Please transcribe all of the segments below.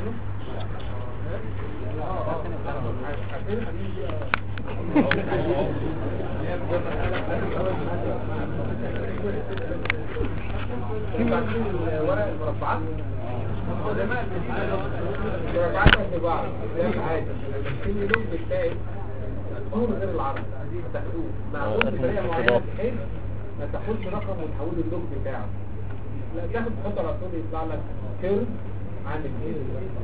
عنه ورق المربعات المربعات في بعض زي عادي لكن لون بتاعي طول غير العرض هتاخدوه معمول بطريقه معينه بحيث ما تاخدش رقم وتحوله اللوج بتاعه لا تاخد تحط على طول يطلع لك كيرف عامل كده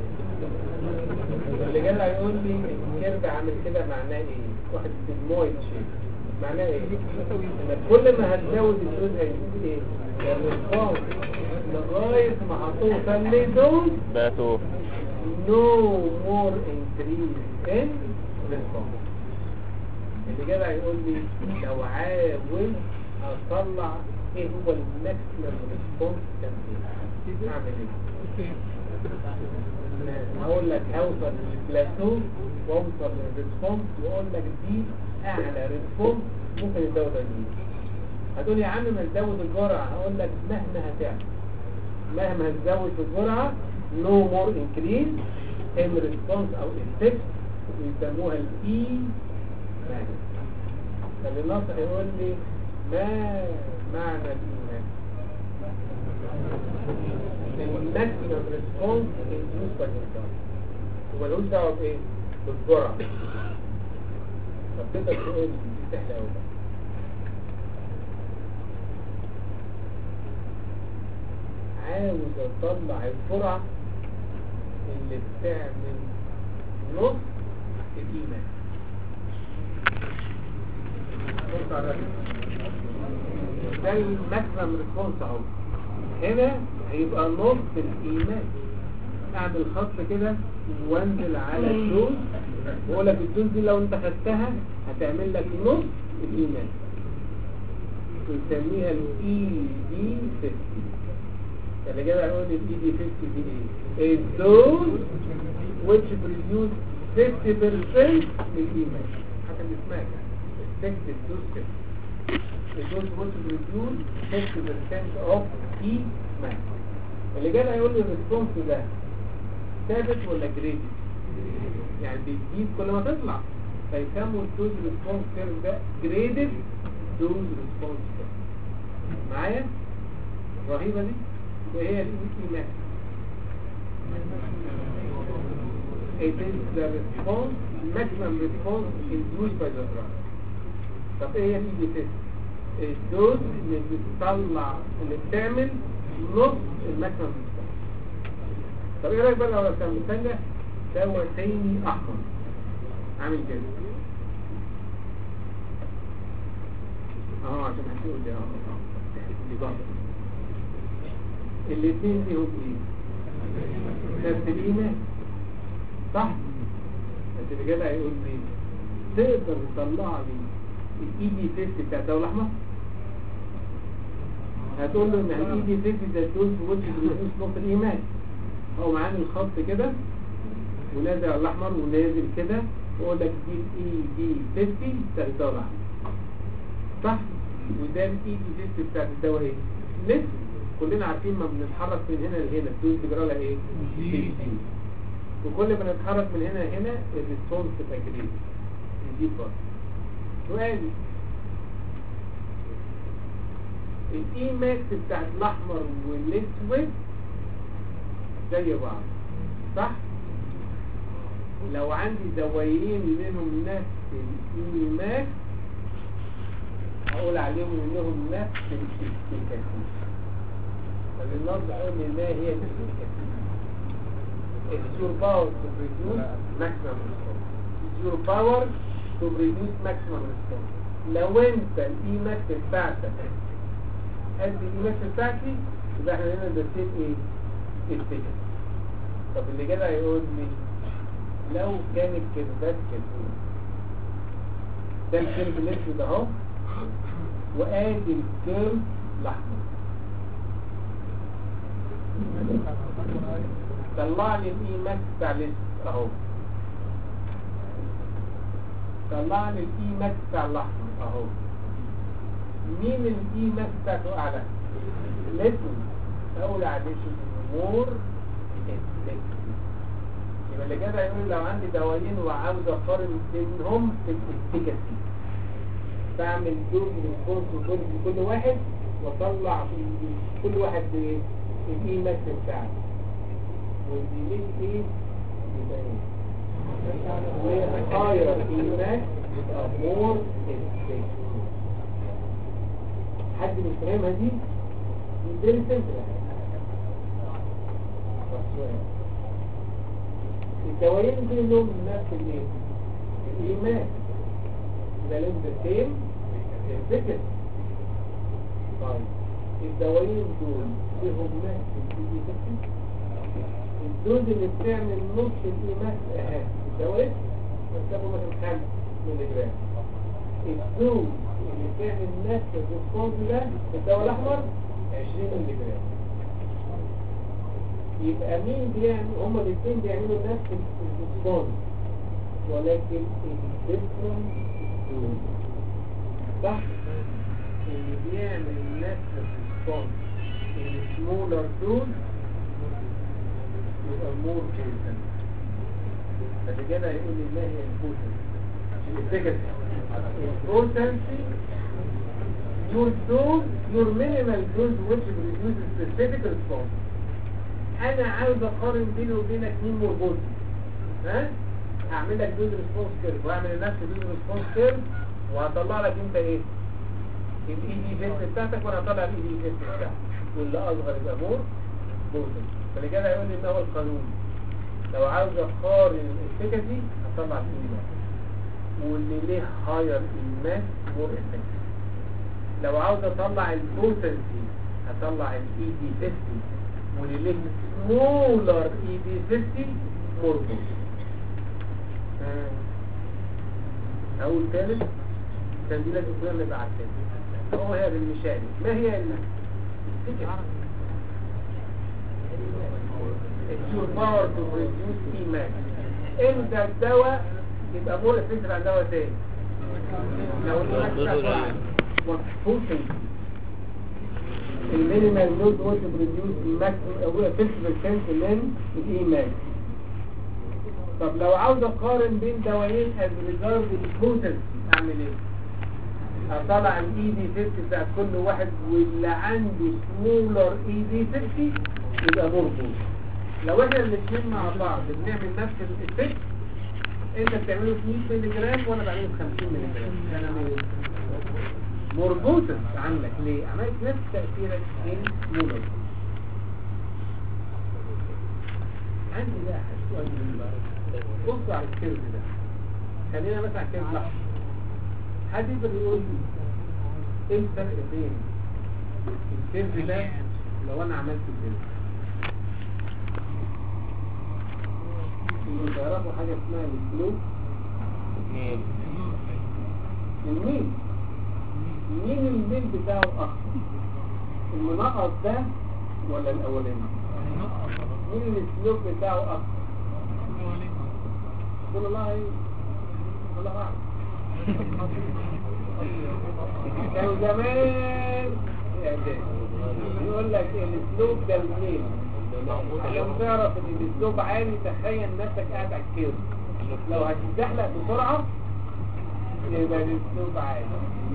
اللي جاي هيقول لي الكيرف عامل كده معناه ايه واحد سيجمويد شيب معناه ايه ان كل ما هتزود الجزء هيزيد ايه الريسبونس لغايه ما هتوصل لدول باتوا no more increase in response اللي جاي هيقول لي لو عاوز اطلع ايه هو الماكسيمم ريسبونس كان ايه اعمل ايه هقول لك هوصل للبلاتو واوصل للريسبونس واقول لك دي اعلى ريسبونس ممكن الدواء ده يجيب هتقول يا عم ما تزود الجرعه هقول لك مهما هتعمل مهما هتزود في الجرعه no more increase in response او effect يسموها الاي فالنص هيقول لي ما معنى الايمان الماكسيمم ريسبونس induced by the ومالوش دعوه بايه بالجرعه طب تقدر تقول دي سهله قوي عاوز اطلع الجرعه اللي بتعمل نص الايمان بص على الرقم. ده الماكسيمم ريسبونس اهو هنا هيبقى نص الايمان اعمل خط كده وانزل على الدوز واقول لك الدوز دي لو انت خدتها هتعمل لك نص الايمان بنسميها الاي دي 50 اللي جاي هيقول لي الاي دي 50 دي ايه الدوز which produce 50% من الايمان حتى اسمها effective dose 50 الدوز which produce 50% of ايمان اللي جاي هيقول لي الريسبونس ده ثابت ولا جريدد يعني بيزيد كل ما تطلع فيسموا الدوز ريسبونس كيرف ده جريدد دوز ريسبونس كيرف معايا رهيبه دي وهي الاي ماكس It is the response, maximum response induced by the drug. طب ايه هي الاي دي الدوز اللي بتطلع اللي بتعمل نص الماكسيمم ريسبونس طب ايه رايك بقى لو رسمت ثانيه دواء تاني احمر عامل كده اه عشان هتقول لي اه اه دي ضغط الاثنين فيهم ايه نفس الايمان صح بس اللي جاي هيقول لي تقدر تطلع لي الاي دي تيست بتاع الدواء الاحمر هتقول له ان الاي دي تيست ده الدوز وش بيدوس نقطه الايمان هو معاني الخط كده ونازل على الاحمر ونازل كده واقول لك دي الاي دي 50 بتاع الدواء الاحمر صح وده الاي دي 50 بتاعت الدواء ايه لسه كلنا عارفين ما بنتحرك من هنا لهنا الدوز بيجرى لها ايه دي وكل ما نتحرك من هنا لهنا الريسبونس تبقى جريد دي فرق سؤالي الاي ماكس بتاعت الاحمر والاسود زي بعض صح لو عندي دوايين منهم نفس الاي ماكس هقول عليهم انهم نفس الافكاسيس طب النص قال لي ما هي الافكاسيس It's your power to produce maximum response. It's your power to produce maximum response. لو انت الاي ماكس بتاعتك قد الاي ماكس بتاعتي يبقى احنا هنا درسين ايه؟ الفكر. طب اللي كده هيقول لي لو كانت كذبات كذبة ده الكيرف الاسود اهو وادي الكيرف الاحمر طلع لي الاي ماكس بتاع الاسود اهو طلع لي الاي ماكس بتاع الاحمر اهو مين الاي ماكس بتاعته اعلى الاسود اقول عليه مور effective فاللي كده يقول لو عندي دوايين وعاوز اقارن بينهم في الافكاسي بعمل دوز ريسبونس ودوز لكل واحد واطلع في كل واحد بايه الاي ماكس بتاعه والديليت ايه يبقى ايه higher اي ماكس يبقى more effective حد مش فاهمها دي دي very simple الدوايين دي لهم نفس الايه الايمان يبقى لهم the same efficacy طيب الدوايين دول لهم نفس الافكاسي الدوز اللي بتعمل نص الايمان اهم الدواء بتاخد مثلا 5 مللي جرام الدوز اللي بتعمل نفس الريسبونس ده في الدواء الاحمر 20 مللي جرام يبقى مين بيعمل هما الاثنين بيعملوا نفس الريسبونس ولكن الديفرنت دوز صح اللي بيعمل نفس الريسبونس السمولر دوز يبقى مور بوتن فده كده يقول لي ما هي البوتن الافكاسي البوتنسي your dose your minimal dose which produces specific response انا عاوز اقارن بيني وبينك مين مور بوتن ها هعمل لك دوز ريسبونس كيرف واعمل لنفسي دوز ريسبونس كيرف وهطلع لك انت ايه الاي دي فيست بتاعتك وانا هطلع الاي دي فيست بتاعتك واللي اصغر يبقى مور بوتن فالإجابة هيقول لي إن هو القانون لو عاوز أقارن الافكاسي هطلع الإيمان واللي ليه هاير إيمان مور افكاسي لو عاوز أطلع البوتنسي هطلع الإي دي 50 واللي ليه سمولر إي دي 50 مور بوتنسي أول ثالث كان دي لازم كلنا نبقى عارفين هو هي بالمشاري ما هي الافكاسي your power to produce Emax امتى الدواء يبقى مور افكتيف عن دواء تاني لو الإيماكس بوتنسي المينيمال نود وات بروديوس ماكسيمم 50% من الايماكس طب لو عاوز اقارن بين دوايين از ريجارد البوتنسي اعمل ايه؟ اطلع الاي دي 50 بتاع كل واحد واللي عنده سمولر اي دي 50 يبقى مور بوتنسي لو احنا الاثنين مع بعض بنعمل نفس الافكت انت بتعمله في 100 مللي جرام وانا بعمله في 50 مللي جرام انا مربوطة عنك ليه؟ عملت نفس تأثيرك المولر عندي بقى سؤال مهم بقى بص على الكيرف ده خلينا مثلا على الكيرف الاحمر حد يقدر يقول لي ايه الفرق بين الكيرف ده لو انا عملت الكيرف انتوا تعرفوا حاجة اسمها السلوك الميل مين الميل بتاعه اكتر المنقط ده ولا الاولاني مين السلوك بتاعه اكتر قول الله ايه الله اعلم كانوا زمان يقول لك الاسلوب ده الميل عشان تعرف ان الاسلوب عالي تخيل نفسك قاعد على الكيرف لو هتتزحلق بسرعة يبقى الاسلوب عالي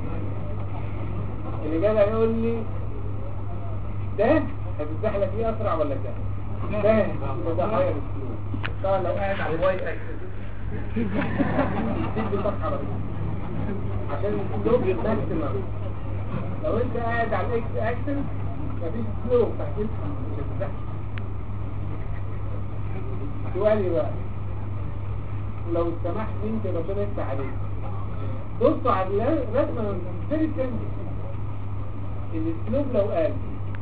اللي جاي هيقول لي ده هتتزحلق فيه اسرع ولا ده ده يبقى ده هاير اسلوب طبعا لو قاعد على الواي اكسس يزيد بصفحة على طول عشان الاسلوب ماكسيمم لو انت قاعد على الاكس اكسس مفيش سلوب تحت مش هتتزحلق سؤالي بقى لو سمحت انت ربنا يفتح عليك بصوا على الرسمه فيري سيمبل الاسلوب لو قال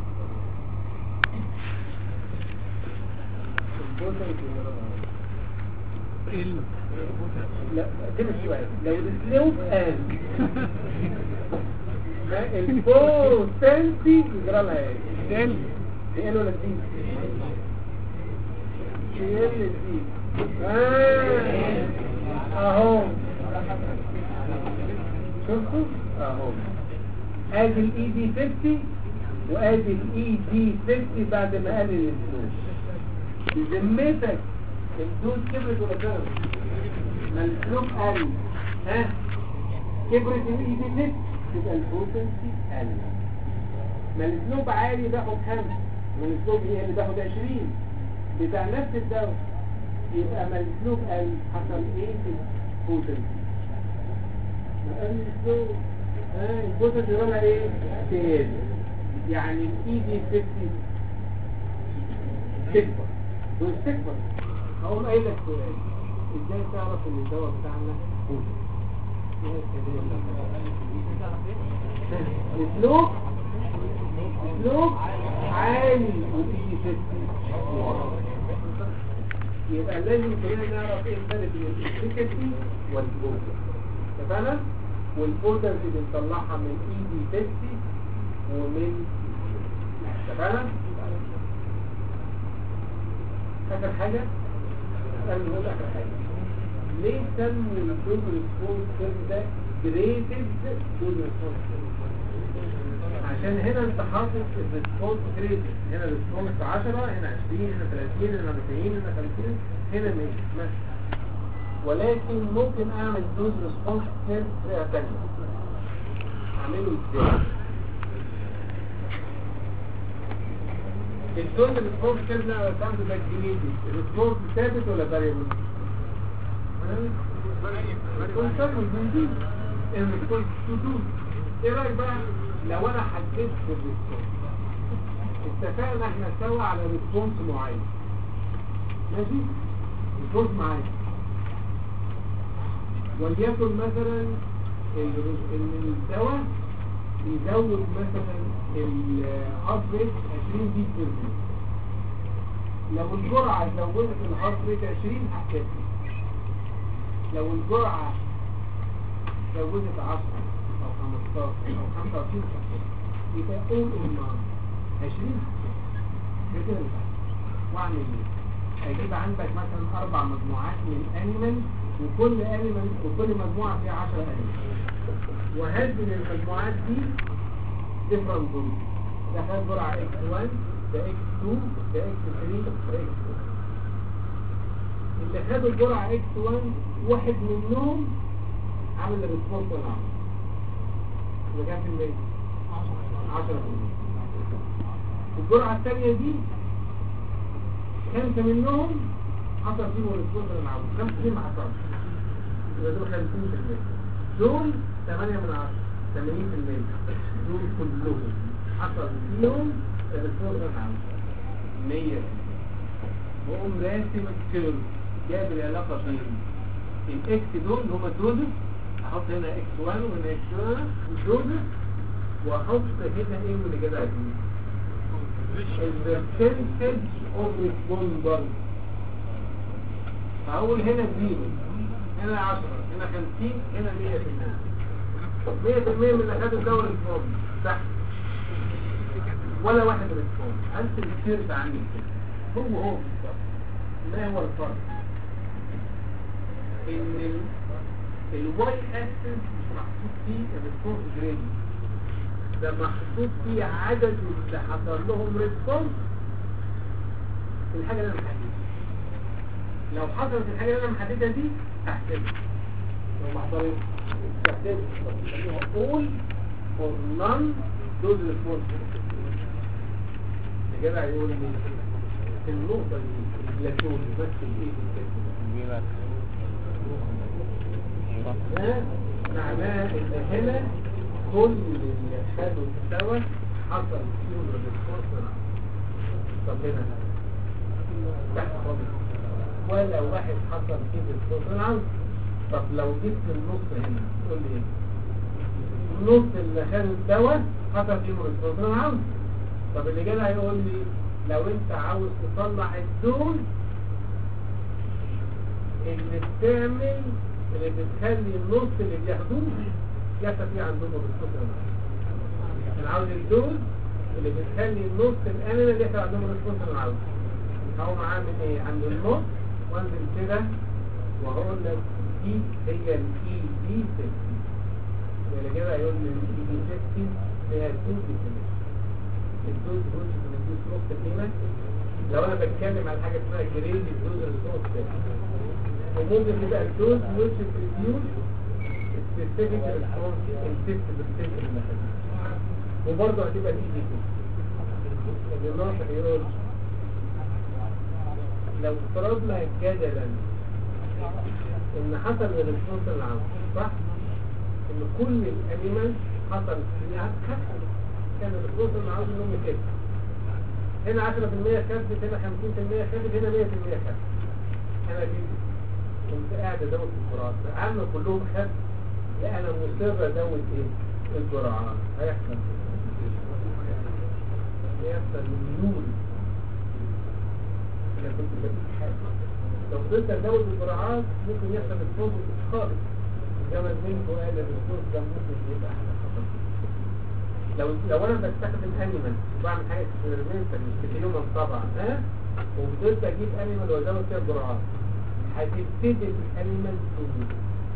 لا كده السؤال لو الاسلوب قال البوتنسي يجرى لها ايه؟ ايه ولا تزيد؟ ايه اللي تزيد؟ آه. اهو شفتوا؟ اهو ادي الاي دي 50 وادي الاي دي 50 بعد ما قال الاسلوب بذمتك الدوز كبرت ولا كبرت ما الفلوب قل ها كبرت الاي دي 6 تبقى البوتنسي قل ما الفلوب عالي باخد 5 ما الفلوب يقل باخد 20 بتاع نفس الدواء يبقى ما الفلوب قل حصل ايه في البوتنسي ما قل الفلوب ها البوتنسي ولا ايه تقل يعني الاي دي 50 تكبر دول تكبر هقوم قايل لك سؤال ازاي تعرف ان الدواء بتاعنا بوتنسي السلوك السلوك عالي وتيجي ستي يبقى لازم كلنا نعرف ايه الفرق بين الافكاسي والبوتر اتفقنا والبوتر اللي بنطلعها من اي دي 50 ومن اتفقنا اخر حاجه انا بقول اخر حاجه ليه سموا الدوز ريسبونس كيرف ده جريتد دوز ريسبونس عشان هنا انت حاطط الريسبونس جريتد هنا الريسبونس 10 هنا 20 هنا 30 هنا 40 هنا 50 هنا 100 ماشي ولكن ممكن اعمل دوز ريسبونس كيرف بطريقه ثانيه اعمله ازاي الدوز ريسبونس كيرف اللي انا رسمته ده جريتد الريسبونس ثابت ولا فاريبل؟ ايه رايك بقى لو انا حددت الريسبونس اتفقنا احنا سوا على ريسبونس معين ماشي ريسبونس معين وليكن مثلا ال- ان الدواء يزود مثلا الهارت ريت 20 بيت بير مينت. لو الجرعه زودت الهارت ريت 20 هحتسب لو الجرعة زودت 10 أو 15 أو 25 حسن يبقى قول إنه 20 حسن كده مش واعمل ايه؟ أجيب عندك مثلا أربع مجموعات من أنيمال وكل أنيمال وكل مجموعة فيها 10 أنيمال وهدل المجموعات دي different groups ده خد جرعة X1 ده X2 ده X3 ده X4 اللي خدوا الجرعة X1 واحد منهم عمل الريسبونس ولا عمل اللي كان في المية 10% الجرعة الثانية دي خمسة منهم حصل فيهم الريسبونس ولا عمل خمسة فيهم ما حصلش يبقى دول 50% دول 8 من 10 80% دول كلهم حصل فيهم الريسبونس ولا عمل 100 وقوم راسم الكيرف جاب العلاقة بين الاكس دول اللي هما الدوزز احط هنا اكس 1 وهنا اكس 2 الدوزز واحط هنا ايه من الجدع دي البرسنتج اوف ريسبوندر هقول هنا زيرو هنا 10 هنا 50 هنا 100% 100% من اللي خدوا الدواء ريسبوند صح ولا واحد ريسبوند انت الكيرف عندي كده هو هو بالظبط ما هو الفرق ان الواي اكسس مش محطوط فيه الريسبونس جريد ده محطوط فيه عدد اللي حصل لهم ريسبونس في الحاجه اللي انا محددها لو حصلت الحاجه اللي انا محددها دي هحسبها لو ما حصلتش هحسبها بيسموها all or none those response الجدع يقول لي في النقطة دي البلاتون يمثل ايه في الكلمة ده معناه ان هنا كل اللي خدوا سوا حصل فيهم الريسبونس طب هنا تحت خالص ولا واحد حصل فيه الريسبونس طب لو جبت النص هنا تقول لي ايه النص اللي خدوا الدواء حصل فيهم الريسبونس طب اللي جاي هيقول لي لو انت عاوز تطلع الدول اللي بتعمل اللي بتخلي النص اللي بياخدوه يحصل فيه عندهم الريسبونس انا عاوز الدول اللي بتخلي النص الامن اللي يحصل عندهم الريسبونس انا عاوزه هقوم عامل ايه عند النص وانزل كده وهقول لك دي هي الاي دي 60 اللي كده هيقول لي الاي دي 60 فيها 2 ديفينيشن الدوز بوش من الدوز نص قيمة لو انا بتكلم عن حاجة اسمها جريد الدوز الصوت وممكن تبقى الدوز which produce specific response in 50% من الحالات وبرضه هتبقى دي دي اللي الناصر يقول لو افترضنا جدلا ان حصل الريسبونس العام صح؟ ان كل الانيمال حصل فيها كسر كان الريسبونس العام انهم كده هنا 10% كسبت هنا 50% كسبت هنا 100% كسبت انا جيت كنت قاعد ازود في الجرعات عامل كلهم خد لا انا مصر ازود ايه الجرعات هيحصل هيحصل مليون انا كنت بديك حاجه لو فضلت ازود الجرعات ممكن يحصل الصوت خالص كما زميلكم قال الصوت ده ممكن يبقى حاجه خطر لو لو انا بستخدم انيمال وبعمل حاجه اكسبيرمنتال مش كتير طبعا ها وفضلت اجيب انيمال وازود فيها الجرعات هتبتدي الانيمال تموت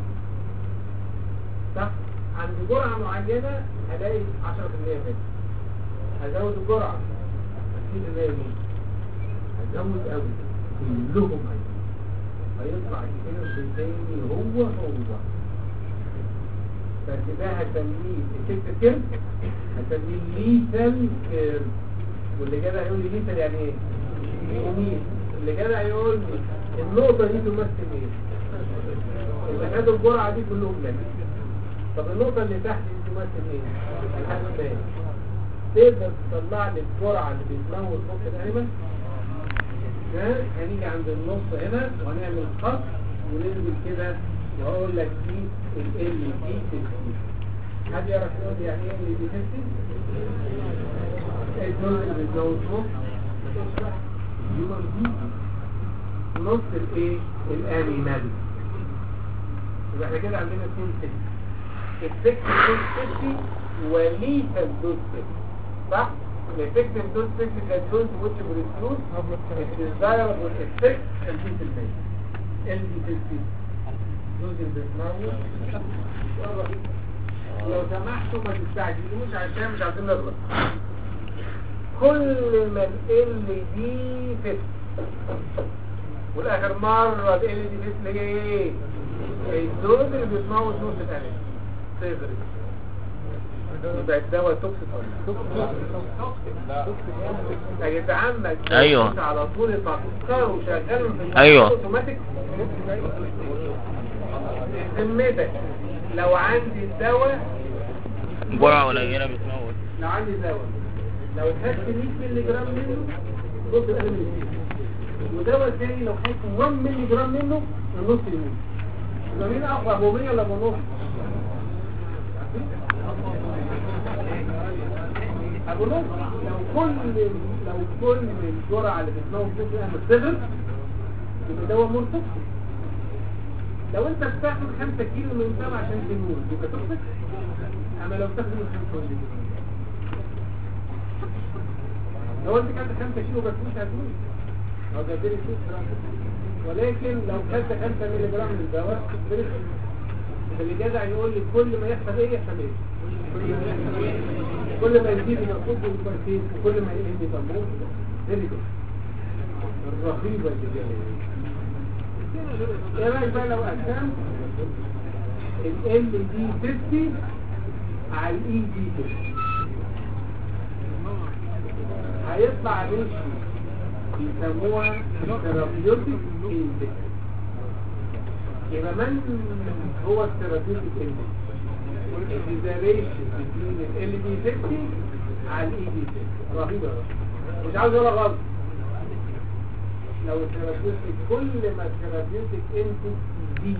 صح عند جرعة معينة هلاقي 10% بس هزود الجرعة هتزيد زي مين هزود قوي كلهم هيزيد هيطلع كده تاني هو هو بس ده هسميه الست كيرف هسميه ليتال كيرف واللي جدع هيقول لي ليتال يعني ايه؟ مميت اللي جدع هيقول لي النقطة دي تمثل ايه؟ اللي خدوا الجرعة دي كلهم لك طب النقطة اللي تحت دي تمثل ايه؟ الحسبان تقدر تطلع لي الجرعة اللي بيتموت نص الانيمال ها هنيجي عند النص هنا وهنعمل خط وننزل كده وهقول لك دي ال ال دي 60 حد يعرف يقول لي يعني ايه ال دي 60 الجزء اللي بيتموت نص هيومن بي نص الايه الانيمال يبقى احنا كده عندنا اثنين ست الفكتيف دوز 50 وليتال دوز 50 صح؟ الفكتيف دوز 50 ده الدوز which produce الديزايربل افكت 50% ال دي 50 دوز البسماوي لو سمحتوا ما تستعجلوش عشان مش عايزين نغلط كل ما ال دي 50 والاخر مرة ال دي 50 اللي هي ايه؟ الدوز اللي بيسمعوا نص الانيمال صفر يبقى الدواء توكسيك ولا يا جدعان ما أيوة. على طول تفكروا وشغلوا في أيوة. اوتوماتيك ذمتك لو عندي الدواء جرعة قليلة بتموت لو عندي دواء لو خدت 100 مللي جرام منه نص الانيمال يموت ودواء تاني لو خدت 1 مللي جرام منه النص يموت يبقى مين اقوى ابو 100 ولا ابو نص ابو نص لو كل لو كل الجرعه اللي بتنوم فوق احنا صفر يبقى دواء مرتفع لو انت بتاخد 5 كيلو من دواء عشان تموت يبقى توكسيك اما لو بتاخد من 5 كيلو لو انت كنت 5 كيلو بس مش هتموت او ده فيري ولكن لو خدت 5 مللي جرام من الدواء فيري اللي جدع يقول لي كل ما يحصل ايه يحصل ايه كل ما يزيد المفروض بالكويسين وكل ما يقل يبقى فيري جود الرهيبه اللي جايه ايه رايك بقى لو قسمت ال دي 50 على الاي دي 50 هيطلع ريشيو بيسموها ثيرابيوتيك اندكس يبقى من هو الثيرابيوتيك اندكس is the ratio between ال LD 50 على ال ED 50 رهيبة بقى. مش عاوز ولا غلط لو الثيرابيوتيك كل ما الثيرابيوتيك اندكس يزيد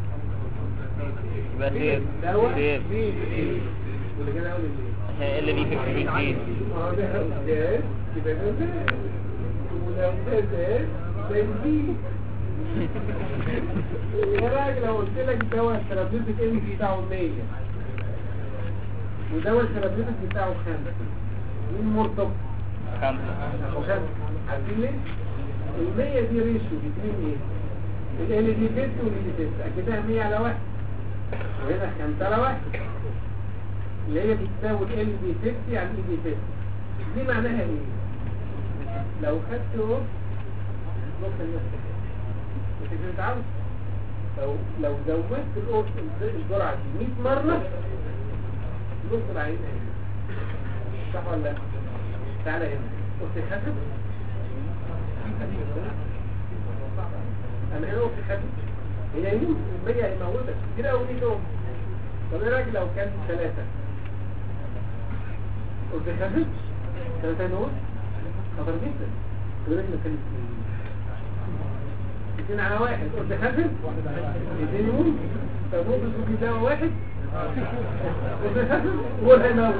يبقى سيف دواء سيف بيزيد. واللي كده اقول ايه اللي بيه في الجديد ما هو ده زاد يبقى ده زاد ولو ده زاد ده يزيد يا راجل لو قلت لك دواء الثيرابيوتيك اند بتاعه 100 ودواء الثيرابيوتيك بتاعه 5 مين مرتبط؟ خمسة وخمسة عارفين ليه؟ ال 100 دي ريشيو بين ايه؟ ال دي 6 وال دي 6 اكيدها 100 على 1 وهنا 5 على 1 اللي هي بتساوي ال دي 50 على ال دي 6 دي معناها ايه؟ لو خدت اهو نص النص مش كده انت عاوز لو لو زودت القرص الجرعة دي 100 مرة نص العين هنا صح ولا لا؟ تعالى هنا قرص خفف انا هنا قرص خفف هي يموت المية هيموتك كده قوي دي كده طب ايه رايك لو كان ثلاثة قرص خفف ثلاثة نور خطر جدا يقول لك كان اثنين على واحد قلت خفف اثنين يوم طب ممكن تجيب دواء واحد قلت خفف ولا ينور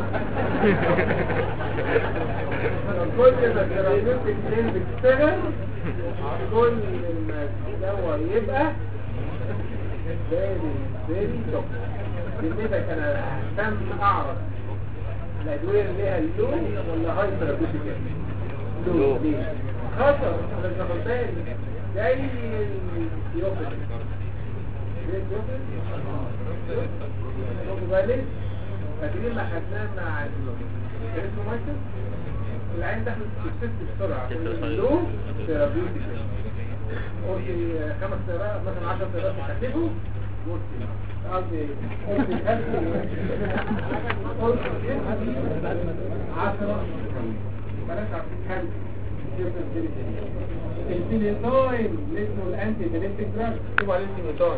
كل ما الثيرابيوتيك لين بتشتغل كل ما الدواء يبقى فيري فيري توب بالنسبة انا كم اعرف الادوية اللي ليها اللو ولا هاي ثيرابيوتيك لو ليه خطر لازم تاخد بالك زي اليوفل زي اليوفل خدوا بالك فاكرين ما خدناه مع اسمه مايكل العين دخلت في الست بسرعة اللو ثيرابيوتيك قلت خمس سيارات مثلا 10 سيارات تخففوا قصدي قلت قلت عشرة بلاش عشرين الفينيتوين اللي اسمه الانتي بليتك دراج اكتبوا عليه الفينيتوين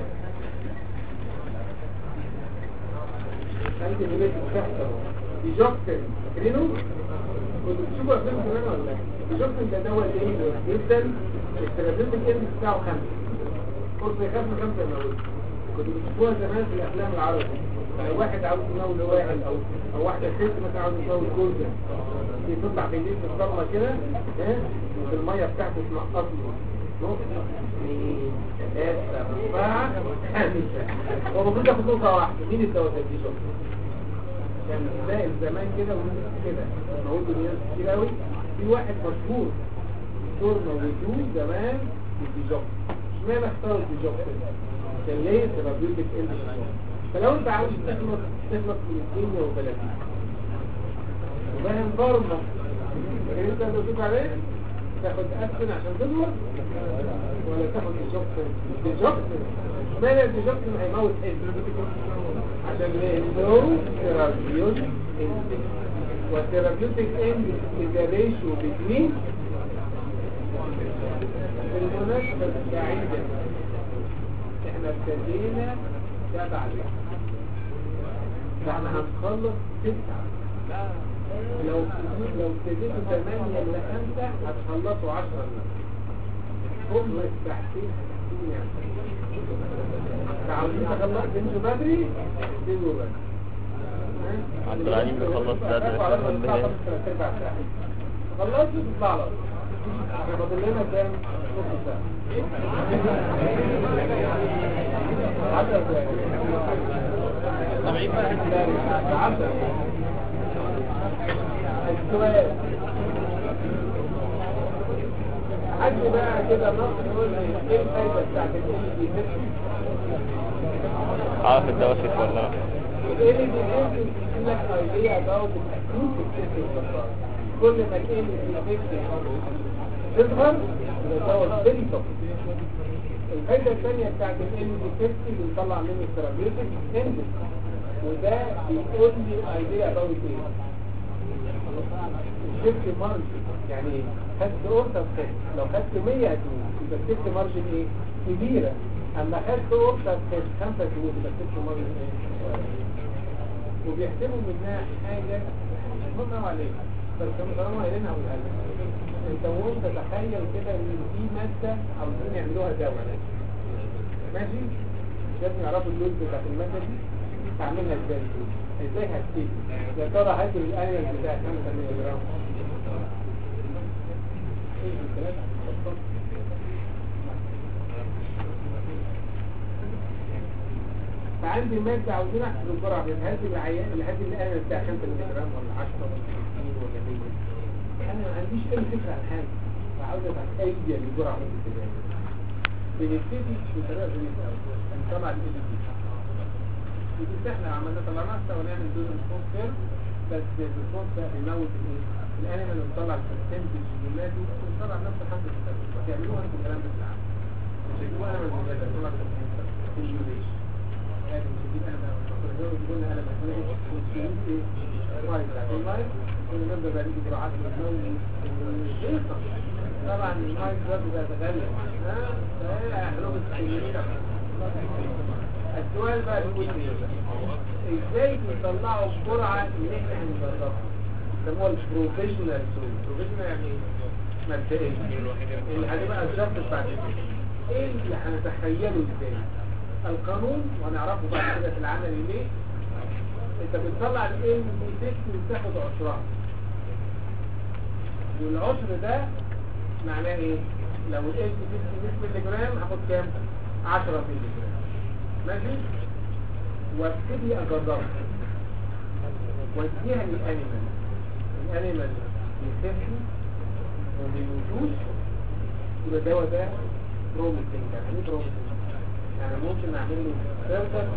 انتي بليتك شخصة ديجوكتين فاكرينه؟ كنتوا بتشوفوا افلام زمان ولا لا؟ ديجوكتين ده دواء جميل جدا الثيرابيوتيك اند بتاعه خمسة قرص يخاف من خمسة يموت كنتوا بتشوفوها زمان في الافلام العربي لو واحد عاوز يمول واحد او او واحده ست مثلا عاوز يمول جوزها يطلع بالليل في الصرمه كده ها وفي الميه بتاعته تنقط له نص اثنين ثلاثة أربعة خمسة هو المفروض ياخد نقطة واحدة مين الدواء ده دي شوف كان تلاقي زمان كده وناس كده موجود ناس كتير قوي في واحد مشهور دكتور موجود زمان في الديجوك اشمعنى اختاروا الديجوك كان ليه ثيرابيوتيك اند فلو انت عاوز تخلص تخلص من الدنيا وبلدي وفاهم فارما لكن انت بتشوف عليه تاخد اسفن عشان تدور ولا تاخد ديجوكسن ديجوكسن اشمعنى الديجوكسن هيموت حلو عشان لو ثيرابيوتيك اند والثيرابيوتيك اند is a ratio between بالمناسبة السعيدة احنا ابتدينا سبعة فاحنا هنخلص تسعة لو لو ابتديتوا ثمانية إلا خمسة هتخلصوا عشرة هم الساعتين هتحكيني يعني عاوزين تخلص انتوا بدري تبتدوا بدري عبد العليم بيخلص بدري خلصت تطلع لك احنا فاضل لنا كام نص ساعة عشر دقايق عشر السؤال حد بقى كده نقص يقول لي ايه الفايدة بتاعت ال دي عارف الدواء شيف ولا لا ال دي بيقول لك ايديا about acute excessive كل ما ال دي تظهر يبقى دواء فيري الفايدة الثانية بتاعت ال دي اللي بنطلع منه الثيرابيوتيك اندس وده بيقول لي ايديا about ايه الشيفت مارجن يعني ايه خدت اوردر خدت لو خدت 100 هتموت يبقى الشيفت مارجن ايه كبيرة اما خدت اوردر خدت 5 هتموت يبقى الشيفت مارجن ايه وبيحسبوا منها حاجة مهم عليك بس هم طالما قايلينها هقولها لك انت وانت تخيل كده ان في مادة عاوزين يعملوها دواء ماشي مش لازم يعرفوا اللود بتاعت المادة دي هعملها ازاي ازاي هتيجي يا ترى هاجي الانيال بتاع 5 مللي جرام فعندي مادة عاوزين احسب الجرعة هذه العيان اللي هذه الانيال بتاع 5 مللي جرام ولا 10 ولا 20 ولا 100 انا ما عنديش اي فكرة عن حاجة فعاوز اتخيل الجرعة اللي بتبقى بنبتدي بطريقة غريبة قوي هنطلع ال دي ودي احنا عملنا طلعناها سوا نعمل دون ريسبونس كير بس الريسبونس ده بيموت الايه؟ الانيمال اللي بنطلع البرسنتج جيناتي بنطلع نفس الحد بتاعته وتعملوها انتوا الكلام ده في العالم مش هتجيبوا انيمال زيادة تطلع ستيميوليشن لازم تجيب قلم الكورتيزون قلنا قلم هتلاقي والسيوز ايه وايد بتاعت المايك كنا نبدا بقى نيجي جرعات من المايك طبعا المايك ده بيبقى غالي ها فهي هيعملوا ستيميوليشن السؤال بقى بيقول ايه ازاي بيطلعوا الجرعه اللي احنا هنجربها يسموها البروفيشنال تول بروفيشنال يعني مبدئيا اللي هتبقى الجاستس بعد كده ايه اللي هنتخيله ازاي القانون وهنعرفه بعد كده في العمل ليه انت بتطلع ال ام بي 6 وتاخد عشرها والعشر ده معناه ايه لو ال ام بي 6 مللي جرام هاخد كام 10 مللي جرام ماشي وابتدي اجربها واديها للانيمال الانيمال بيخفوا وما بيموتوش يبقى الدواء ده بروميسنج يعني ايه بروميسنج يعني ممكن اعمل له فلتر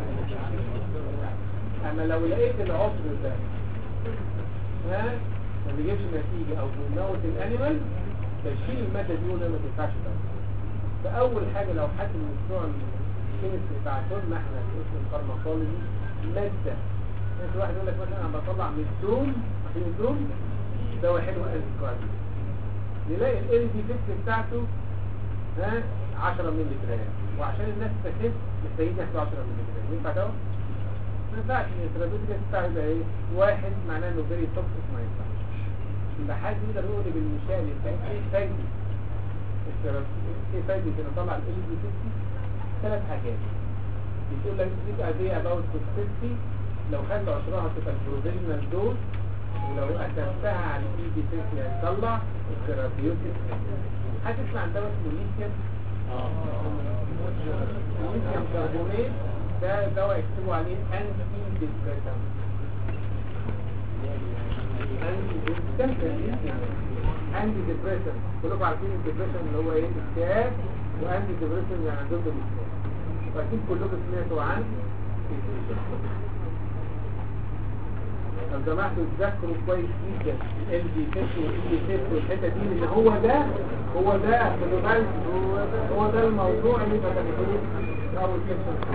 اما لو لقيت العصر ده ها ما بيجيبش نتيجه او بيموت الانيمال بشيل الماده دي وده ما تنفعش ده فاول حاجه لو حد من بتوع الكيمستري بتاعتنا احنا في اسم الفارماكولوجي ماده يعني واحد يقول لك مثلا انا بطلع ميثون عشان ميثون دواء حلو انتي نلاقي ال دي 6 بتاعته ها 10 مللي جرام وعشان الناس تخف محتاجين ياخدوا 10 مللي جرام ينفع ده؟ ما ينفعش الثيرابيوتيك بتاعه يبقى ايه؟ واحد معناه انه فيري توكسيك ما ينفعش يبقى حد يقدر يقول لي بالمثال بتاع ايه فايده الثيرابيوتيك ايه فايده ان اطلع ال دي 6 ثلاث حاجات بتقول لك دي اديه اباوت توكسيسيتي لو خدت عشرها تبقى البروفيشنال دوز ولو قسمتها على الاي دي 6 هيطلع الثيرابيوتيك هتسمع عن دواء اسمه ليثيوم ليثيوم كربونات ده دواء يكتبوا عليه انتي ديبريسنت انتي ديبريسنت كلكم عارفين الديبريشن اللي هو ايه اكتئاب وانتي ديبريسنت يعني ضد الاكتئاب فاكيد كلكم سمعتوا عن لو سمحتوا تذكروا كويس جدا ال دي 6 والال دي 6 والحته دي لان هو ده هو ده خلي بالك هو ده الموضوع اللي بدأ يقول اول كلمه